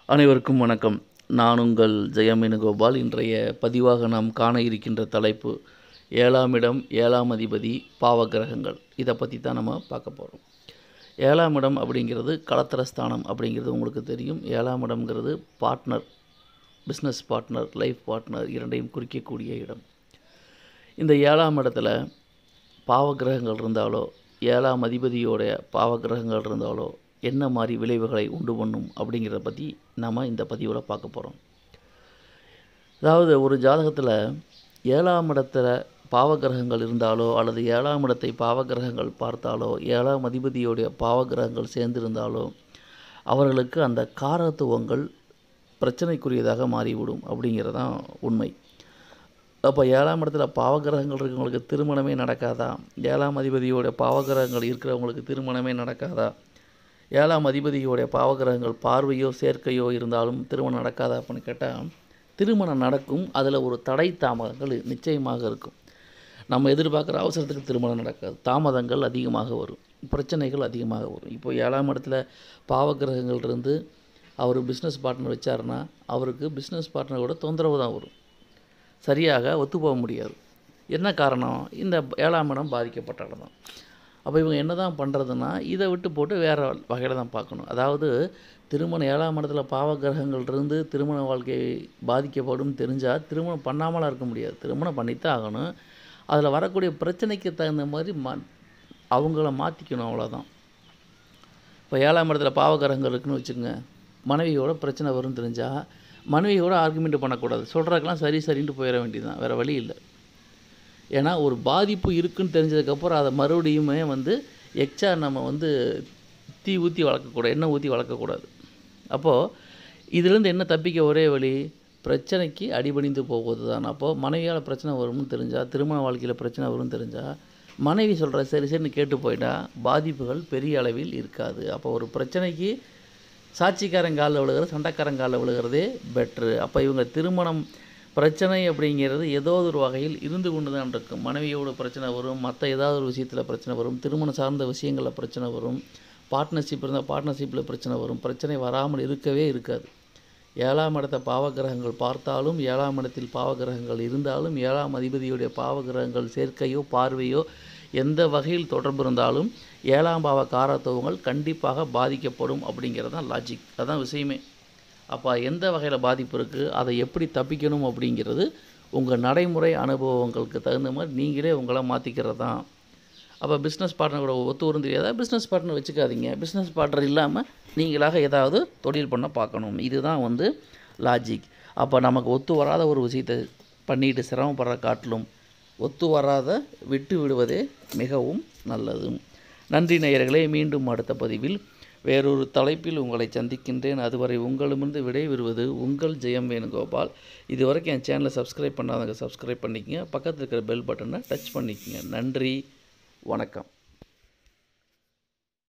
அனைவருக்கும் வணக்கம் நான் உங்கள் ஜெயமேனுகோபால் இன்றைய பதிவாக நாம் காண இருக்கின்ற தலைப்பு ஏழாம் இடம் ஏழாம் அதிபதி பாவகிரகங்கள் இதை பற்றி தான் நம்ம பார்க்க போகிறோம் ஏழாம் இடம் அப்படிங்கிறது களத்திரஸ்தானம் அப்படிங்கிறது உங்களுக்கு தெரியும் ஏழாம் இடம்ங்கிறது partner business partner life partner இரண்டையும் குறிக்கக்கூடிய இடம் இந்த ஏழாம் இடத்துல பாவகிரகங்கள் இருந்தாலோ ஏழாம் அதிபதியோடைய பாவகிரகங்கள் இருந்தாலோ என்ன மாதிரி விளைவுகளை உண்டு பண்ணும் அப்படிங்கிறத பற்றி நாம் இந்த பதிவில் பார்க்க போகிறோம் அதாவது ஒரு ஜாதகத்தில் ஏழாம் இடத்துல பாவகிரகங்கள் இருந்தாலோ அல்லது ஏழாம் இடத்தை பாவகிரகங்கள் பார்த்தாலோ ஏழாம் அதிபதியோடைய பாவகிரகங்கள் சேர்ந்திருந்தாலோ அவர்களுக்கு அந்த காரத்துவங்கள் பிரச்சனைக்குரியதாக மாறிவிடும் அப்படிங்கிறதான் உண்மை அப்போ ஏழாம் இடத்துல பாவகிரகங்கள் இருக்கிறவங்களுக்கு திருமணமே நடக்காதா ஏழாம் அதிபதியோட பாவகிரகங்கள் இருக்கிறவங்களுக்கு திருமணமே நடக்காதா ஏழாம் அதிபதியோடைய பாவகிரகங்கள் பார்வையோ சேர்க்கையோ இருந்தாலும் திருமணம் நடக்காதா அப்படின்னு கேட்டால் திருமணம் நடக்கும் அதில் ஒரு தடை தாமதங்கள் நிச்சயமாக இருக்கும் நம்ம எதிர்பார்க்குற அவசரத்துக்கு திருமணம் நடக்காது தாமதங்கள் அதிகமாக வரும் பிரச்சனைகள் அதிகமாக வரும் இப்போ ஏழாம் இடத்துல பாவகிரகங்கள் இருந்து அவர் பிஸ்னஸ் பார்ட்னர் வச்சாருன்னா அவருக்கு பிஸ்னஸ் பார்ட்னரோட தொந்தரவு தான் வரும் சரியாக ஒத்து போக முடியாது என்ன காரணம் இந்த ஏழாம் இடம் பாதிக்கப்பட்ட இடம் தான் அப்போ இவங்க என்ன தான் பண்ணுறதுன்னா இதை விட்டு போட்டு வேறு வகையில் தான் பார்க்கணும் அதாவது திருமணம் ஏழாம் இடத்துல பாவகிரகங்கள் இருந்து திருமண வாழ்க்கை பாதிக்கப்படும் தெரிஞ்சால் திருமணம் பண்ணாமலாம் இருக்க முடியாது திருமணம் பண்ணித்தான் ஆகணும் அதில் வரக்கூடிய பிரச்சனைக்கு தகுந்த மாதிரி மா அவங்கள மாற்றிக்கணும் அவ்வளோதான் இப்போ ஏழாம் இடத்துல பாவகிரகங்கள் இருக்குன்னு வச்சுக்கோங்க மனைவியோட பிரச்சனை வரும் தெரிஞ்சால் மனைவியோட ஆர்குமெண்ட் பண்ணக்கூடாது சொல்கிறதுக்கெல்லாம் சரி சரின்ட்டு போயிட வேண்டியதுதான் வேறு வழி இல்லை ஏன்னா ஒரு பாதிப்பு இருக்குன்னு தெரிஞ்சதுக்கப்புறம் அதை மறுபடியுமே வந்து எக்ஸ்ட்ரா நம்ம வந்து தீ ஊற்றி வளர்க்கக்கூடாது எண்ணெய் ஊற்றி வளர்க்கக்கூடாது அப்போது இதுலேருந்து என்ன தப்பிக்க ஒரே வழி பிரச்சனைக்கு அடிபணிந்து போவது தான் அப்போது மனைவியால் பிரச்சனை வரும்னு தெரிஞ்சால் திருமண வாழ்க்கையில் பிரச்சனை வரும்னு தெரிஞ்சால் மனைவி சொல்கிற சரி சரின்னு கேட்டு போயிட்டா பாதிப்புகள் பெரிய அளவில் இருக்காது அப்போ ஒரு பிரச்சனைக்கு சாட்சிக்காரன் காலில் விழுகிற சண்டைக்காரன் காலில் விழுகிறதே பெட்ரு அப்போ இவங்க திருமணம் பிரச்சனை அப்படிங்கிறது ஏதோ ஒரு வகையில் இருந்து கொண்டு தான் இருக்கும் மனைவியோட பிரச்சனை வரும் மற்ற ஏதாவது ஒரு விஷயத்தில் பிரச்சனை வரும் திருமணம் சார்ந்த விஷயங்களில் பிரச்சனை வரும் பார்ட்னர்ஷிப் இருந்தால் பார்ட்னர்ஷிப்பில் பிரச்சனை வரும் பிரச்சனை வராமல் இருக்கவே இருக்காது ஏழாம் இடத்த பாவகிரகங்கள் பார்த்தாலும் ஏழாம் இடத்தில் பாவகிரகங்கள் இருந்தாலும் ஏழாம் அதிபதியுடைய பாவகிரகங்கள் சேர்க்கையோ பார்வையோ எந்த வகையில் தொடர்பு இருந்தாலும் ஏழாம் பாவ காரத்துவங்கள் கண்டிப்பாக பாதிக்கப்படும் அப்படிங்கிறது தான் லாஜிக் அதுதான் விஷயமே அப்போ எந்த வகையில் பாதிப்பு இருக்குது அதை எப்படி தப்பிக்கணும் அப்படிங்கிறது உங்கள் நடைமுறை அனுபவங்களுக்கு தகுந்த மாதிரி நீங்களே உங்களை மாற்றிக்கிறது தான் அப்போ பிஸ்னஸ் பார்ட்னரோட ஒத்து வரும் தெரியாதா பிஸ்னஸ் பார்ட்னர் வச்சுக்காதீங்க பிஸ்னஸ் பார்ட்னர் இல்லாமல் நீங்களாக ஏதாவது தொழில் பண்ண பார்க்கணும் இதுதான் வந்து லாஜிக் அப்போ நமக்கு ஒத்து வராத ஒரு விஷயத்தை பண்ணிட்டு சிரமப்படுற காட்டிலும் ஒத்து வராத விட்டு விடுவதே மிகவும் நல்லது நன்றி நேயர்களே மீண்டும் அடுத்த பதிவில் வேறொரு தலைப்பில் உங்களை சந்திக்கின்றேன் அதுவரை உங்களிடமிருந்து விடைபெறுவது உங்கள் ஜெயம் வேணுகோபால் இது வரைக்கும் என் சேனலை சப்ஸ்கிரைப் பண்ணாதவங்க சப்ஸ்கிரைப் பண்ணிக்கங்க பக்கத்தில் இருக்கிற பெல் பட்டனை டச் பண்ணிக்கங்க நன்றி வணக்கம்